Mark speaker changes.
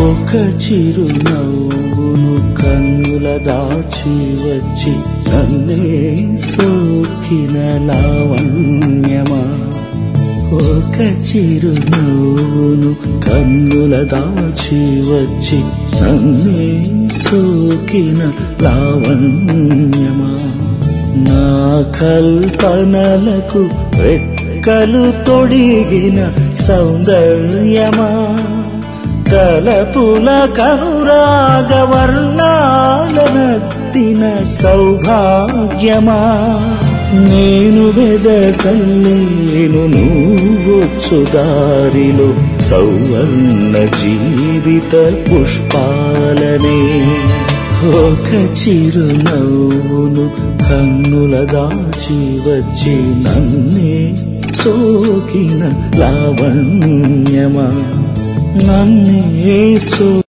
Speaker 1: ఒక చిరునవ్వును కన్నుల దాచి వచ్చి నన్నే సోకిన లావణ్యమా ఒక చిరునవ్వును కన్నుల దాచి వచ్చి నన్నే సోకిన లావణ్యమా నా కల్పనలకు రెక్కలు తొడిగిన సౌందర్యమా తలపుల కనురాగ వర్ణాలనత్తిన సౌభాగ్యమా నేను వెదజల్లేను నువ్వొచ్చు దారిలో సౌవర్ణ జీవిత పుష్పాలనే ఒక చిరునవ్వును కన్నుల దాచి వచ్చి నన్నే సోకిన లావణ్యమా నన్నే సో